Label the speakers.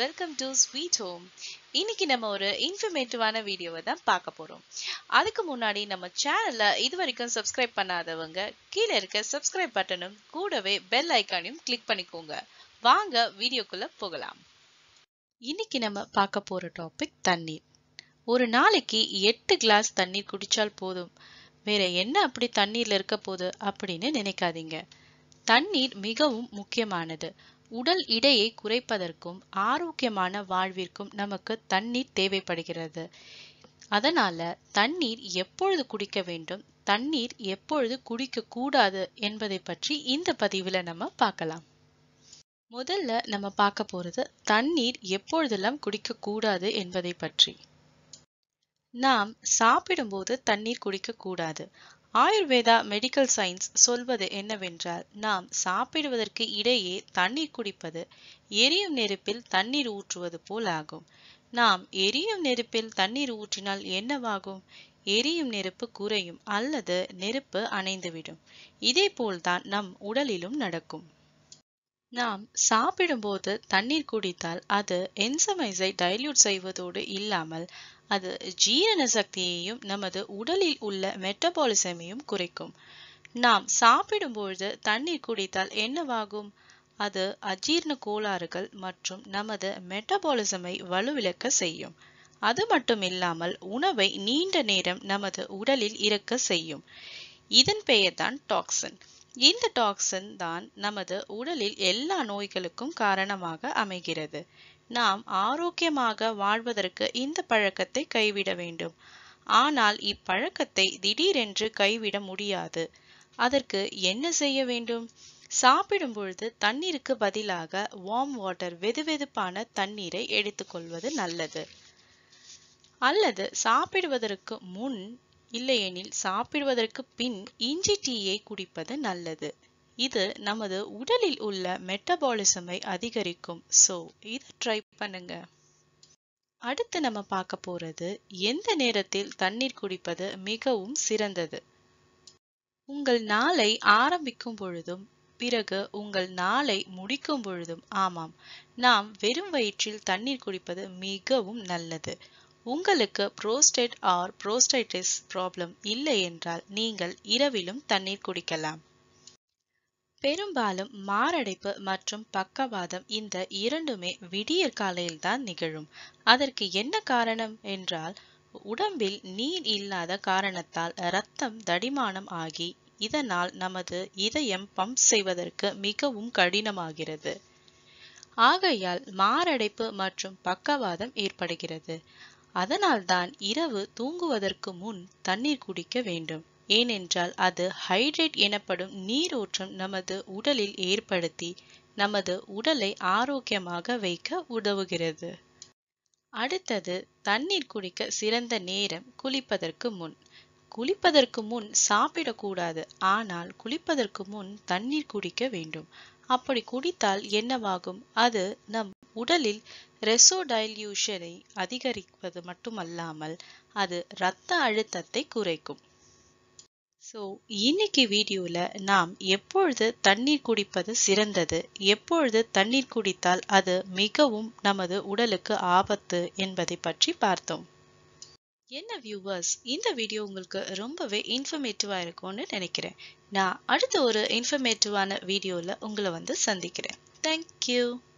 Speaker 1: welcome to sweet home இன்னைக்கு நம்ம ஒரு இன்ஃபர்மேட்டிவான வீடியோவை தான் பார்க்க போறோம் அதுக்கு முன்னாடி நம்ம சேனலை இது வரைக்கும் சப்ஸ்கிரைப் பண்ணாதவங்க கீழே இருக்க சப்ஸ்கிரைப் பட்டனும் கூடவே பெல் ஐக்கானையும் கிளிக் பண்ணிக்கோங்க வாங்க வீடியோக்குள்ள போகலாம் இன்னைக்கு நம்ம பார்க்க போற டாபிக் தண்ணீர் ஒரு நாளைக்கு எட்டு கிளாஸ் தண்ணீர் குடிச்சால் போதும் வேற என்ன அப்படி தண்ணீர்ல இருக்க போகுது அப்படின்னு நினைக்காதீங்க தண்ணீர் மிகவும் முக்கியமானது உடல் இடையை குறைப்பதற்கும் ஆரோக்கியமான வாழ்விற்கும் நமக்கு தண்ணீர் தேவைப்படுகிறது அதனால தண்ணீர் எப்பொழுது குடிக்க வேண்டும் தண்ணீர் எப்பொழுது குடிக்க கூடாது என்பதை பற்றி இந்த பதிவுல நம்ம பார்க்கலாம் முதல்ல நம்ம பார்க்க போறது தண்ணீர் எப்பொழுதெல்லாம் குடிக்க கூடாது என்பதை பற்றி நாம் சாப்பிடும்போது தண்ணீர் குடிக்க கூடாது ஆயுர்வேதா மெடிக்கல் சயின்ஸ் சொல்வது என்னவென்றால் நாம் சாப்பிடுவதற்கு இடையே தண்ணீர் குடிப்பது எரியும் நெருப்பில் தண்ணீர் ஊற்றுவது போல் ஆகும் நாம் எரியும் நெருப்பில் தண்ணீர் ஊற்றினால் என்னவாகும் எரியும் நெருப்பு குறையும் அல்லது நெருப்பு அணைந்துவிடும் இதே போல்தான் நம் உடலிலும் நடக்கும் நாம் சாப்பிடும்போது தண்ணீர் குடித்தால் அது என்சமைஸை டைல்யூட் செய்வதோடு இல்லாமல் அது ஜீரண சக்தியையும் நமது உடலில் உள்ள மெட்டபாலிசமையும் குறைக்கும் நாம் சாப்பிடும்பொழுது தண்ணீர் குடித்தால் என்னவாகும் அது அஜீர்ண கோளாறுகள் மற்றும் நமது மெட்டபாலிசமை வலுவிழக்க செய்யும் அது மட்டும் இல்லாமல் உணவை நீண்ட நேரம் நமது உடலில் இருக்க செய்யும் இதன் பெயர்தான் டாக்ஸின் இந்த டாக்ஸின் தான் நமது உடலில் எல்லா நோய்களுக்கும் காரணமாக அமைகிறது நாம் ஆரோக்கியமாக வாழ்வதற்கு இந்த பழக்கத்தை கைவிட வேண்டும் ஆனால் இப்பழக்கத்தை திடீரென்று கைவிட முடியாது அதற்கு என்ன செய்ய வேண்டும் சாப்பிடும் பொழுது தண்ணீருக்கு பதிலாக வார்ம் வாட்டர் வெதுவெதுப்பான தண்ணீரை எடுத்துக்கொள்வது நல்லது அல்லது சாப்பிடுவதற்கு முன் இல்லையெனில் சாப்பிடுவதற்கு பின் இஞ்சி டீயை குடிப்பது நல்லது இது நமது உடலில் உள்ள மெட்டபாலிசமை அதிகரிக்கும் ஸோ இதை ட்ரை பண்ணுங்க அடுத்து நம்ம பார்க்க போறது எந்த நேரத்தில் தண்ணீர் குடிப்பது மிகவும் சிறந்தது உங்கள் நாளை ஆரம்பிக்கும் பொழுதும் பிறகு உங்கள் நாளை முடிக்கும் பொழுதும் ஆமாம் நாம் வெறும் வயிற்றில் தண்ணீர் குடிப்பது மிகவும் நல்லது உங்களுக்கு புரோஸ்டேட் ஆர் புரோஸ்டைட்டிஸ் ப்ராப்ளம் இல்லை என்றால் நீங்கள் இரவிலும் தண்ணீர் குடிக்கலாம் பெரும்பாலும் மாரடைப்பு மற்றும் பக்கவாதம் இந்த இரண்டுமே விடியற் காலையில் தான் நிகழும் அதற்கு என்ன காரணம் என்றால் உடம்பில் நீர் இல்லாத காரணத்தால் இரத்தம் தடிமானம் ஆகி இதனால் நமது இதயம் பம்ப் செய்வதற்கு மிகவும் கடினமாகிறது ஆகையால் மாரடைப்பு மற்றும் பக்கவாதம் ஏற்படுகிறது அதனால்தான் இரவு தூங்குவதற்கு முன் தண்ணீர் குடிக்க வேண்டும் ஏனென்றால் அது ஹைட்ரேட் எனப்படும் நீரோட்டம் நமது உடலில் ஏற்படுத்தி நமது உடலை ஆரோக்கியமாக வைக்க உதவுகிறது அடுத்தது தண்ணீர் குடிக்க சிறந்த நேரம் குளிப்பதற்கு முன் குளிப்பதற்கு முன் சாப்பிடக்கூடாது ஆனால் குளிப்பதற்கு முன் தண்ணீர் குடிக்க வேண்டும் அப்படி குடித்தால் என்னவாகும் அது நம் உடலில் ரெசோடைல்யூஷனை அதிகரிப்பது மட்டுமல்லாமல் அது இரத்த அழுத்தத்தை குறைக்கும் ஸோ இன்னைக்கு வீடியோல நாம் எப்பொழுது தண்ணீர் குடிப்பது சிறந்தது எப்பொழுது தண்ணீர் குடித்தால் அது மிகவும் நமது உடலுக்கு ஆபத்து என்பதை பற்றி பார்த்தோம் என்ன வியூவர்ஸ் இந்த வீடியோ உங்களுக்கு ரொம்பவே இன்ஃபர்மேட்டிவா இருக்கும்னு நினைக்கிறேன் நான் அடுத்த ஒரு இன்ஃபர்மேட்டிவான வீடியோல உங்களை வந்து சந்திக்கிறேன் தேங்க்யூ